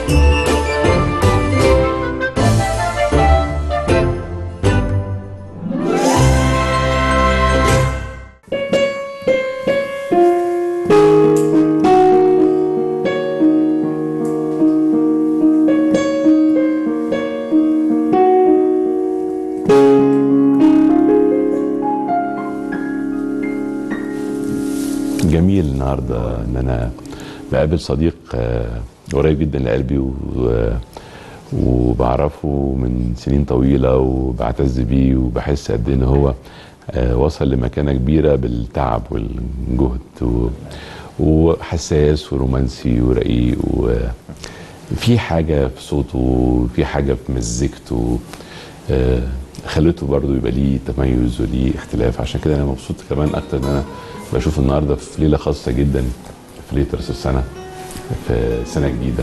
جميل النهارده ان انا بقابل صديق آه، قريب جدا لقلبي و- وبعرفه من سنين طويله وبعتز بيه وبحس قد ايه ان هو آه، وصل لمكانه كبيره بالتعب والجهد و- وحساس ورومانسي ورقيق وفي حاجه في صوته وفي حاجه في مزيكته آه، خلته برضو يبقى ليه تميز وليه اختلاف عشان كده انا مبسوط كمان اكتر ان انا بشوف النهارده في ليله خاصه جدا في ليله راس السنه في سنه جديده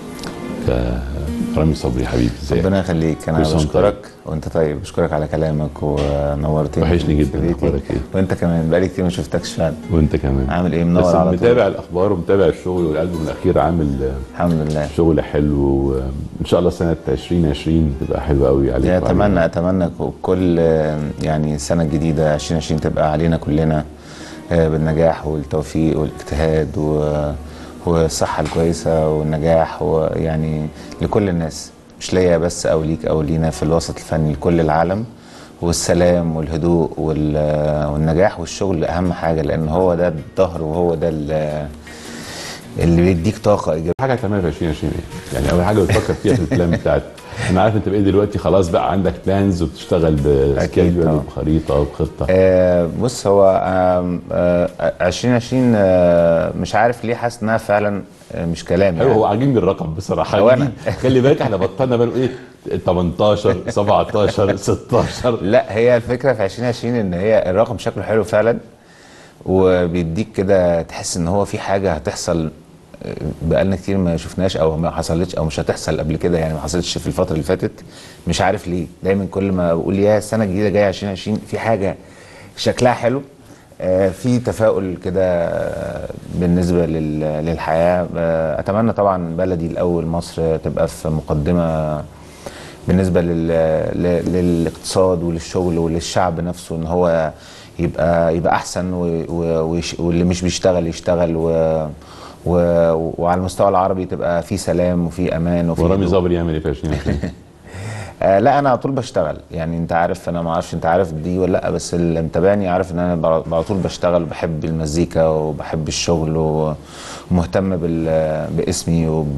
فرامي صبري حبيبي ازيك ربنا يخليك انا كل سنة وأنت بشكرك وانت طيب بشكرك على كلامك ونورتني وحشني في جدا، بيتي. أخبارك إيه؟ وانت كمان بقالي كتير ما شفتكش فعلا وانت كمان عامل ايه؟ منور بس على طول. متابع الاخبار ومتابع الشغل والالبوم الاخير عامل آه، الحمد لله شغل حلو وان شاء الله سنه 2020 تبقى حلوه قوي عليك يا وعلينا. اتمنى اتمنى كل يعني السنه الجديده 2020 تبقى علينا كلنا آه، بالنجاح والتوفيق والاجتهاد و- والصحه الكويسه والنجاح ويعني لكل الناس مش ليا بس او ليك او لينا في الوسط الفني لكل العالم والسلام والهدوء وال- والنجاح والشغل اهم حاجه لان هو ده الظهر وهو ده ال- اللي بيديك طاقه ايجابيه حاجه هتعملها في 2020 ايه؟ يعني اول حاجه بتفكر فيها في البلان بتاعت انا عارف انت بقيت دلوقتي خلاص بقى عندك بلانز وبتشتغل بسكيدول طبعا. وبخريطه وبخطه آه بص هو آم، آه 2020 آه مش عارف ليه حاسس انها فعلا آه مش كلام ايوه يعني هو عاجبني الرقم بصراحه هو أنا. عاجبني. خلي بالك احنا بطلنا بقى ايه 18 17 16 لا هي الفكره في 2020 ان هي الرقم شكله حلو فعلا وبيديك كده تحس ان هو في حاجه هتحصل آه، بقالنا كتير ما شفناش او ما حصلتش او مش هتحصل قبل كده يعني ما حصلتش في الفتره اللي فاتت مش عارف ليه دايما كل ما بقول يا السنه الجديده جايه 2020 في حاجه شكلها حلو آه، في تفاؤل كده آه، بالنسبه لل- للحياه آه، اتمنى طبعا بلدي الاول مصر تبقى في مقدمه بالنسبه لل... ل- للاقتصاد وللشغل وللشعب نفسه ان هو يبقى يبقى احسن و... و... ويش... واللي مش بيشتغل يشتغل و... و... وعلى المستوى العربي تبقى في سلام وفي امان وفي ورامي هدوء. صبري يعمل ايه في 2020 آه لا انا على طول بشتغل يعني انت عارف انا ما اعرفش انت عارف دي ولا لا بس اللي متابعني عارف ان انا بع- على طول بشتغل وبحب المزيكا وبحب الشغل و- ومهتم بال... باسمي وب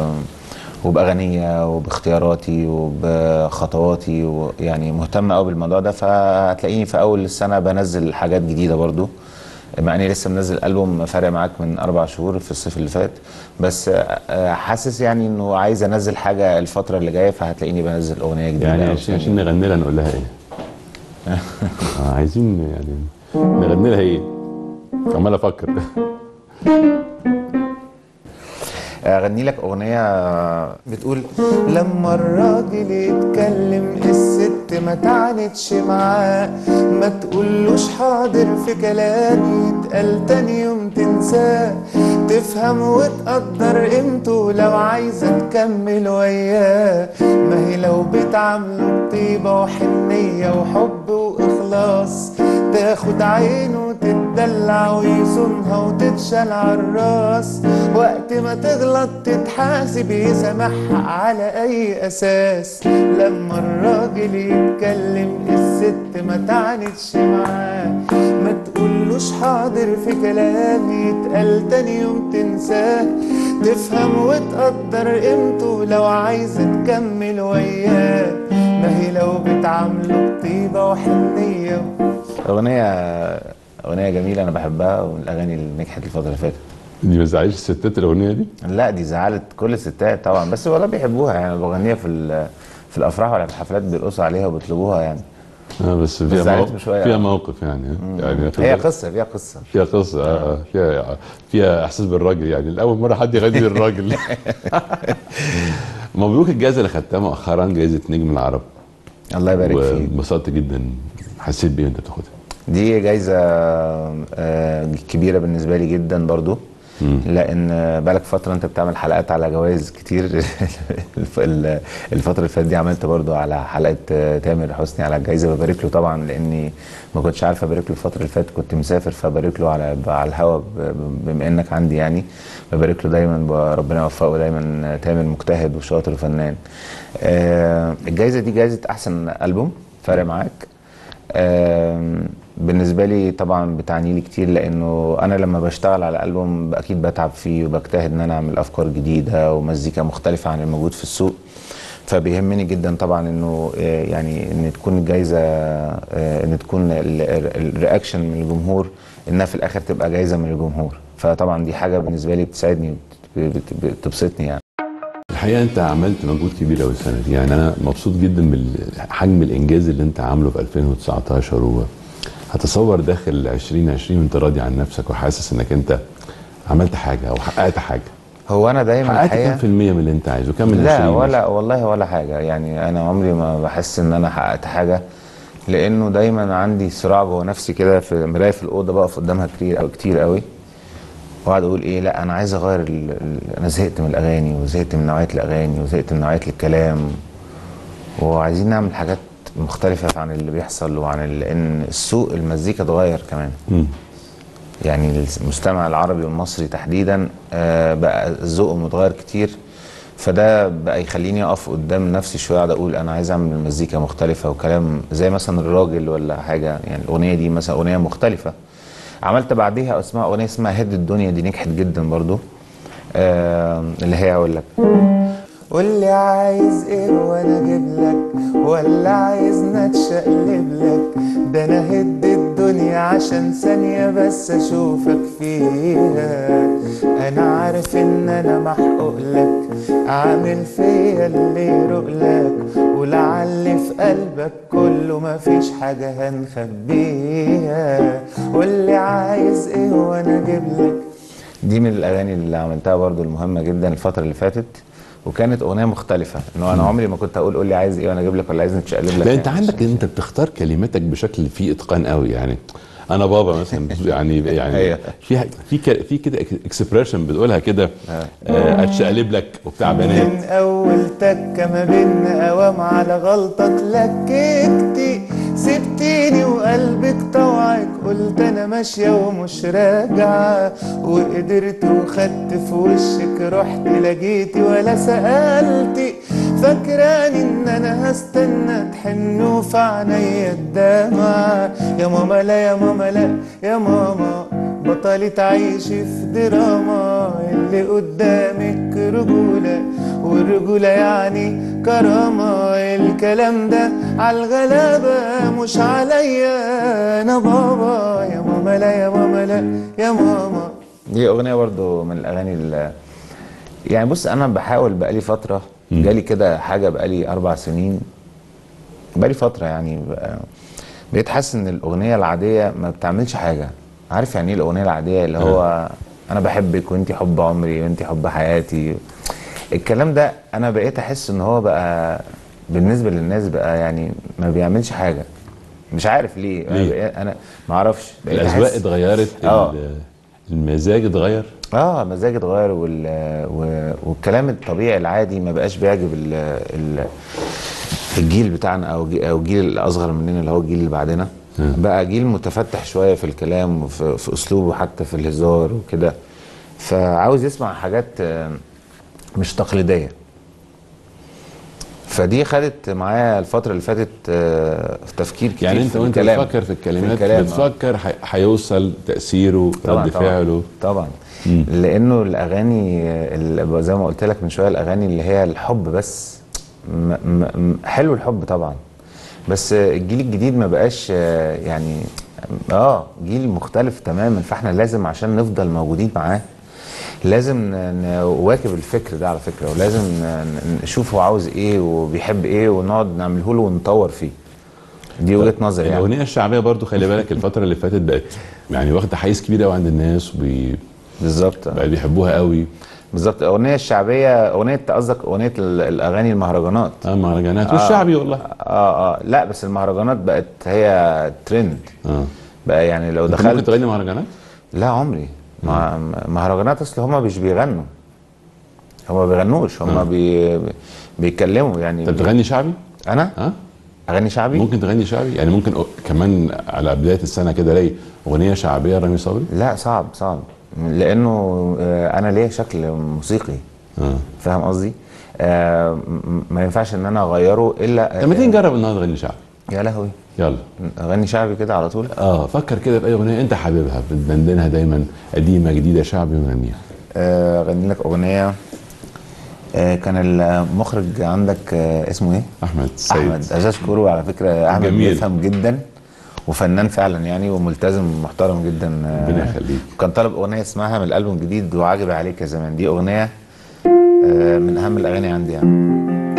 وباغانيا وباختياراتي وبخطواتي ويعني مهتم قوي بالموضوع ده فهتلاقيني في اول السنه بنزل حاجات جديده برضو مع اني لسه منزل البوم فارق معاك من اربع شهور في الصيف اللي فات بس آه، حاسس يعني انه عايز انزل حاجه الفتره اللي جايه فهتلاقيني بنزل اغنيه جديده يعني أو 2020 نغني لها نقول لها ايه؟ آه عايزين يعني نغني لها ايه؟ عمال افكر اغني لك اغنيه بتقول لما الراجل يتكلم الست ما تعنتش معاه ما تقولوش حاضر في كلام يتقال تاني يوم تنساه تفهم وتقدر قيمته لو عايزه تكمل وياه ما هي لو بتعامله بطيبه وحنيه وحب واخلاص تاخد عينه وتتدلع ويصونها وتتشال عالراس وقت ما تغلط تتحاسب يسامحها على اي اساس لما الراجل يتكلم الست ما تعنتش معاه ما تقولوش حاضر في كلام يتقال تاني يوم تنساه تفهم وتقدر قيمته لو عايزة تكمل وياه ما هي لو بتعامله بطيبة وحنية أغنية أغنية جميلة أنا بحبها ومن الأغاني اللي نجحت الفترة اللي فاتت دي ما زعلش الستات الاغنيه دي؟ لا دي زعلت كل الستات طبعا بس والله بيحبوها يعني بغنيها في ال- في الافراح ولا في الحفلات بيرقصوا عليها وبيطلبوها يعني اه بس فيها زعلت موقف شوية. فيها موقف يعني يعني خلي هي بالك. قصه فيها قصه فيها قصه اه آه، فيها فيها احساس بالراجل يعني لاول مره حد يغني للراجل مبروك الجائزه اللي خدتها مؤخرا جائزه نجم العرب الله يبارك فيك وانبسطت جدا حسيت بيه وانت بتاخدها دي جايزه آه، كبيره بالنسبه لي جدا برضو لان بقالك فتره انت بتعمل حلقات على جوائز كتير الف- ال- الفتره اللي فاتت دي عملت برضو على حلقه تامر حسني على الجائزه ببارك له طبعا لاني ما كنتش عارف ابارك له الفتره اللي فاتت كنت مسافر فبارك له على على الهوا ب- بما انك عندي يعني ببارك له دايما ب- ربنا يوفقه دايما تامر مجتهد وشاطر وفنان آه، الجائزه دي جائزه احسن البوم فارق معاك آم، بالنسبه لي طبعا بتعني لي كتير لانه انا لما بشتغل على البوم اكيد بتعب فيه وبجتهد ان انا اعمل افكار جديده ومزيكا مختلفه عن الموجود في السوق فبيهمني جدا طبعا انه آه، يعني ان تكون الجايزه آه، ان تكون ال- ال- الرياكشن من الجمهور انها في الاخر تبقى جايزه من الجمهور فطبعا دي حاجه بالنسبه لي بتساعدني وبتبسطني يعني الحقيقه انت عملت مجهود كبير قوي السنه دي يعني انا مبسوط جدا بحجم الانجاز اللي انت عامله في 2019 وهتصور داخل 2020 وانت راضي عن نفسك وحاسس انك انت عملت حاجه او حققت حاجه هو انا دايما حققت الحقيقه كام في المية من اللي انت عايزه كام من لا 20 ولا والله ولا حاجة يعني أنا عمري ما بحس إن أنا حققت حاجة لأنه دايما عندي صراع جوه نفسي كده في مراية في الأوضة بقف قدامها كتير أو كتير قوي وأقعد أقول إيه لا أنا عايز أغير ال... ال... أنا زهقت من الأغاني وزهقت من نوعية الأغاني وزهقت من نوعية الكلام وعايزين نعمل حاجات مختلفة عن اللي بيحصل وعن ال... لأن السوق المزيكا اتغير كمان مم. يعني المستمع العربي والمصري تحديدا آه، بقى ذوقه متغير كتير فده بقى يخليني اقف قدام نفسي شويه اقعد اقول انا عايز اعمل مزيكا مختلفه وكلام زي مثلا الراجل ولا حاجه يعني الاغنيه دي مثلا اغنيه مختلفه عملت بعديها اسمها اغنيه اسمها هد الدنيا دي نجحت جدا برضو آه اللي هي اقول لك قول لي عايز ايه وانا اجيب لك ولا عايزنا اتشقلب لك ده انا هد الدنيا عشان ثانية بس اشوفك فيها انا عارف ان انا محقوق لك عامل فيا اللي يروق لك ولعل في قلبك كله مفيش حاجة هنخبيها قول لي عايز ايه وانا اجيب لك دي من الاغاني اللي عملتها برضو المهمه جدا الفتره اللي فاتت وكانت اغنيه مختلفه انه انا عمري ما كنت اقول قول لي عايز ايه وانا اجيب لك ولا عايز نتشقلب لك لا انت يعني. عندك انت بتختار كلماتك بشكل فيه اتقان قوي يعني انا بابا مثلا يعني يعني أيوة. في في ك- في كده اكسبريشن بتقولها كده آه، اتشقلب لك وبتاع بنات من اول تكه ما بينا قوام على غلطه اتلككتي سبتيني وقلبك طوعك قلت انا ماشيه ومش راجعه وقدرت وخدت في وشك رحت لقيتي ولا سالتي فاكراني ان انا هستنى تحن وفي عينيا الدمعه يا ماما لا يا ماما لا يا ماما بطلي تعيشي في دراما اللي قدامك رجولة والرجولة يعني كرامة الكلام ده عالغلابة مش عليا أنا بابا يا ماما لا يا ماما لا يا ماما دي أغنية برضو من الأغاني اللي يعني بص أنا بحاول بقالي فترة جالي كده حاجة بقالي أربع سنين بقالي فترة يعني بقى بقيت حاسس ان الاغنيه العاديه ما بتعملش حاجه عارف يعني ايه الاغنيه العاديه اللي هو انا بحبك وانت حب عمري وانت حب حياتي الكلام ده انا بقيت احس ان هو بقى بالنسبه للناس بقى يعني ما بيعملش حاجه مش عارف ليه انا ليه؟ بقيت- انا ما اعرفش بقيت الاذواق أحس- اتغيرت آه. ال- المزاج اتغير اه مزاج اتغير وال... و... والكلام الطبيعي العادي ما بقاش بيعجب ال... ال... الجيل بتاعنا او جي... او الجيل الاصغر مننا اللي هو الجيل اللي بعدنا بقى جيل متفتح شويه في الكلام وفي في اسلوبه حتى في الهزار وكده فعاوز يسمع حاجات آه، مش تقليديه فدي خدت معايا الفتره اللي فاتت آه، في تفكير كتير يعني انت في وانت الكلام. بتفكر في الكلمات الكلام، آه. بتفكر ح- هيوصل تاثيره طبعا رد طبعا فعله طبعا لانه الاغاني ال- زي ما قلت لك من شويه الاغاني اللي هي الحب بس م م م- حلو الحب طبعا بس الجيل الجديد ما بقاش آه، يعني اه جيل مختلف تماما فاحنا لازم عشان نفضل موجودين معاه لازم ن- نواكب الفكر ده على فكره ولازم ن- نشوف هو عاوز ايه وبيحب ايه ونقعد نعمله له ونطور فيه دي وجهه نظري يعني الاغنيه الشعبيه برضو خلي بالك الفتره اللي فاتت بقت يعني واخده حيز كبير قوي عند الناس وبقى بالظبط بيحبوها قوي بالظبط الاغنيه الشعبيه اغنيه قصدك اغنيه ال- الاغاني المهرجانات اه مهرجانات والشعبي والله اه اه لا بس المهرجانات بقت هي ترند اه بقى يعني لو انت ممكن دخلت تغني مهرجانات لا عمري مع- مهرجانات اصل هما مش بيغنوا هما ما بيغنوش هما بي بيتكلموا يعني انت بتغني شعبي؟ انا ها؟ اغني شعبي ممكن تغني شعبي؟ يعني ممكن أ- كمان على بدايه السنه كده الاقي اغنيه شعبيه رامي صبري؟ لا صعب صعب لانه آه، انا ليا شكل موسيقي اه فاهم قصدي آه، م- ما ينفعش ان انا اغيره الا طب ما تيجي نجرب النهارده تغني شعبي يا لهوي يلا اغني شعبي كده على طول اه فكر كده باي اغنيه انت حاببها بتدندنها دايما قديمه جديده شعبي ونغنيها آه، اغني لك اغنيه آه، كان المخرج عندك آه، اسمه ايه احمد سيد احمد عايز اشكره على فكره احمد جميل. بيفهم جدا وفنان فعلا يعني وملتزم ومحترم جدا آه، ربنا يخليك. كان طالب اغنيه اسمها من الالبوم الجديد وعجب عليك يا زمان دي اغنيه آه، من اهم الاغاني عندي يعني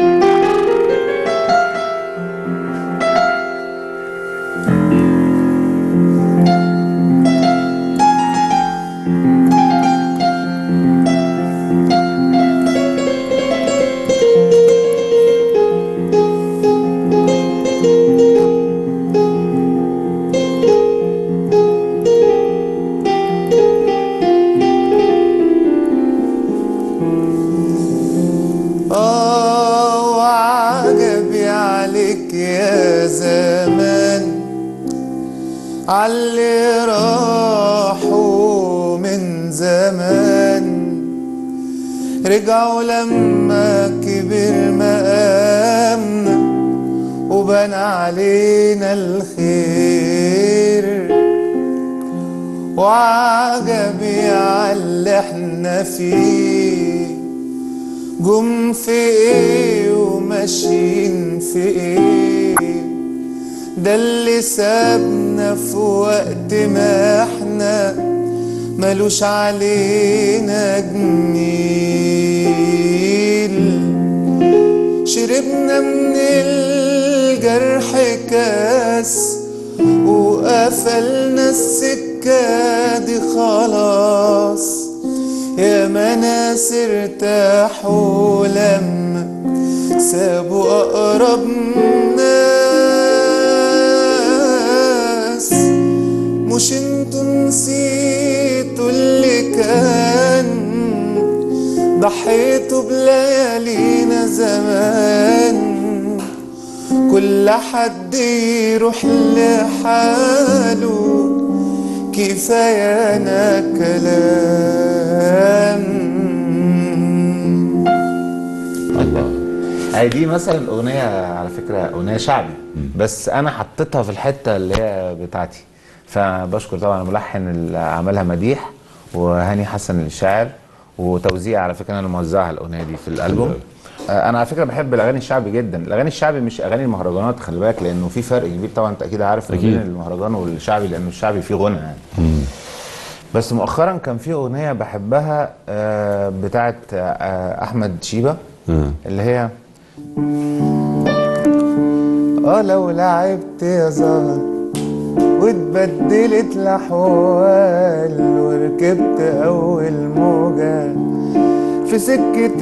آه وعجبي عليك يا زمان عاللي راحوا من زمان رجعوا لما كبر مقامنا وبنى علينا الخير وعجبي عاللي احنا فيه جم في ايه وماشيين في ايه ده اللي سابنا في وقت ما احنا ملوش علينا جميل شربنا من الجرح كاس وقفلنا السكة دي خلاص يا ما ناس ارتاحوا لما سابوا أقرب ناس مش انتوا نسيتوا اللي كان ضحيتوا بليالينا زمان كل حد يروح لحاله كفايانا كلام الله هي دي مثلا اغنيه على فكره اغنيه شعبي بس انا حطيتها في الحته اللي هي بتاعتي فبشكر طبعا الملحن اللي عملها مديح وهاني حسن الشاعر وتوزيع على فكره انا اللي موزعها الاغنيه دي في الالبوم آه، انا على فكره بحب الاغاني الشعبي جدا الاغاني الشعبي مش اغاني المهرجانات خلي بالك لانه في فرق كبير طبعا انت اكيد عارف ما أكيد. بين المهرجان والشعبي لانه الشعبي فيه غنى يعني بس مؤخرا كان في اغنيه بحبها آه، بتاعت آه، احمد شيبه آه. اللي هي اه لو لعبت يا زهر واتبدلت الاحوال وركبت اول موجه في سكة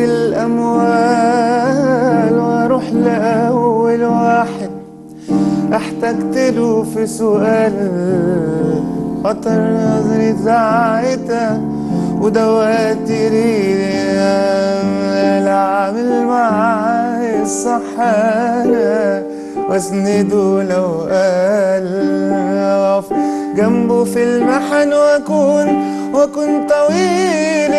الأموال وأروح لأول واحد احتجت له في سؤال خطر نظري ساعتها ودواتي ريدي العامل معاي الصح انا واسنده لو قال اقف جنبه في المحن واكون واكون طويل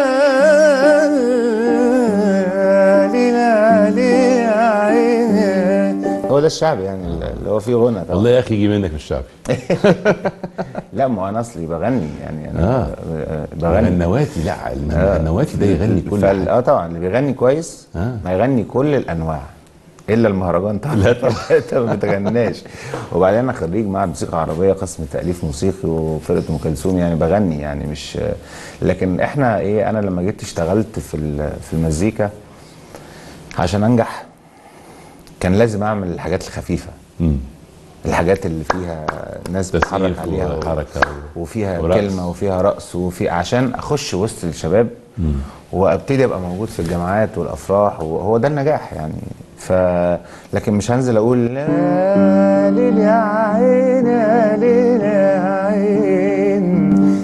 البال ليلى ليلى عيني هو ده الشعب يعني اللي هو فيه غنى طبعا والله يا اخي يجي منك في الشعبي لا ما انا اصلي بغني يعني انا آه. آه. بغني النواتي لا النواتي ده يغني كل فال- حاجه اه طبعا اللي بيغني كويس آه. ما يغني كل الانواع الا المهرجان طبعا لا طبعا. انت ما بتغناش وبعدين انا خريج معهد موسيقى عربيه قسم تاليف موسيقي وفرقه ام كلثوم يعني بغني يعني مش لكن احنا ايه انا لما جيت اشتغلت في ال- في المزيكا عشان انجح كان لازم اعمل الحاجات الخفيفه مم. الحاجات اللي فيها ناس بتتحرك تسقيف عليها و- وحركه وفيها ورقص. كلمه وفيها رقص وفي عشان اخش وسط الشباب وابتدي ابقى موجود في الجامعات والافراح وهو ده النجاح يعني ف لكن مش هنزل اقول لا ليل يا عين يا ليل يا عين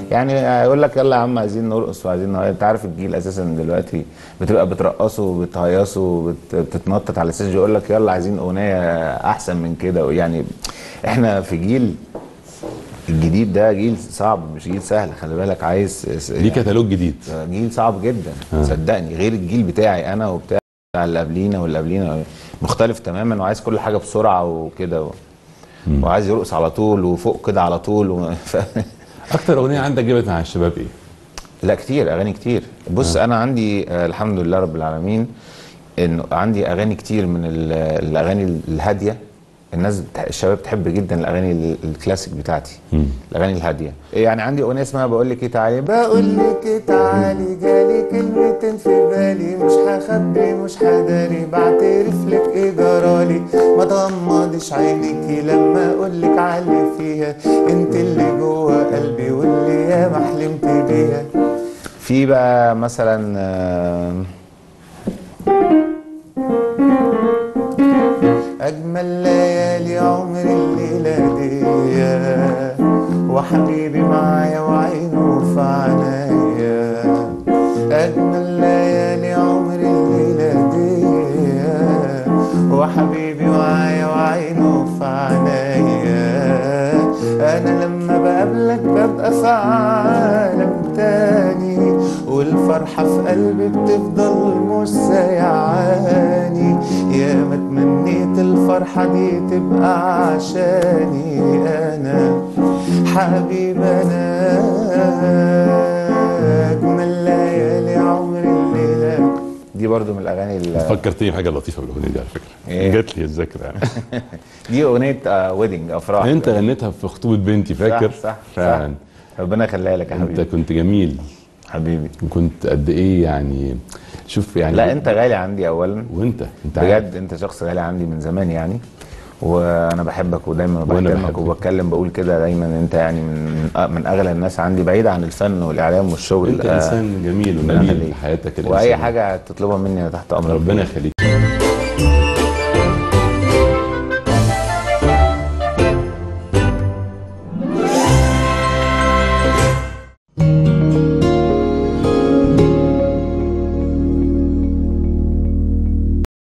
يعني يقول لك يلا يا عم عايزين نرقص وعايزين نهيص انت عارف الجيل اساسا دلوقتي بتبقى بترقصوا وبتهيصوا وبتتنطط على الستيج يقول لك يلا عايزين اغنيه احسن من كده يعني احنا في جيل الجديد ده جيل صعب مش جيل سهل خلي بالك عايز ليه كتالوج جديد جيل صعب جدا صدقني غير الجيل بتاعي انا وبتاع اللي قبلينا واللي قبلينا مختلف تماما وعايز كل حاجه بسرعه وكده و... وعايز يرقص على طول وفوق كده على طول و... ف... اكتر اغنيه عندك جابت مع الشباب ايه لا كتير اغاني كتير بص انا عندي آه الحمد لله رب العالمين انه عندي اغاني كتير من ال- الاغاني الهاديه الناس بتح... الشباب تحب جدا الاغاني ال- الكلاسيك بتاعتي الاغاني الهاديه يعني عندي اغنيه اسمها بقول لك ايه تعالي بقول لك ايه تعالي جالي كلمتين في بالي مش هخبي مش هداري بعترف لك ايه جرالي ما تغمضش عينيكي لما اقول لك علي فيها انت اللي جوه قلبي واللي ياما حلمت بيها في بقى مثلا آه، أجمل ليالي عمر الليلة دي وحبيبي معايا وعينه في عنايا أجمل ليالي عمر الليلة دي وحبيبي معايا وعينه في عنايا أنا لما بقابلك ببقى في عالم تاني والفرحة في قلبي بتفضل مش سايعاني يا ما تمنيت الفرحة دي تبقى عشاني أنا حبيب أنا أجمل ليالي عمر الليلة دي برضو من الأغاني اللي فكرتني بحاجه لطيفه بالاغنيه دي على فكره إيه؟ جات لي الذاكره يعني دي أغنية ويدنج أفراح انت غنيتها في خطوبه بنتي فاكر صح صح, فعلا صح. ربنا يخليها لك يا انت حبيبي كنت جميل حبيبي وكنت قد ايه يعني شوف يعني لا انت غالي عندي اولا وانت انت عارف. بجد انت شخص غالي عندي من زمان يعني وانا بحبك ودايما وأنا بحترمك بحبك. وبتكلم بقول كده دايما انت يعني من من اغلى الناس عندي بعيد عن الفن والاعلام والشغل انت آه، انسان جميل ربنا ونبيل يخليك. في حياتك واي الإنسانية. حاجه تطلبها مني انا تحت امرك ربنا يخليك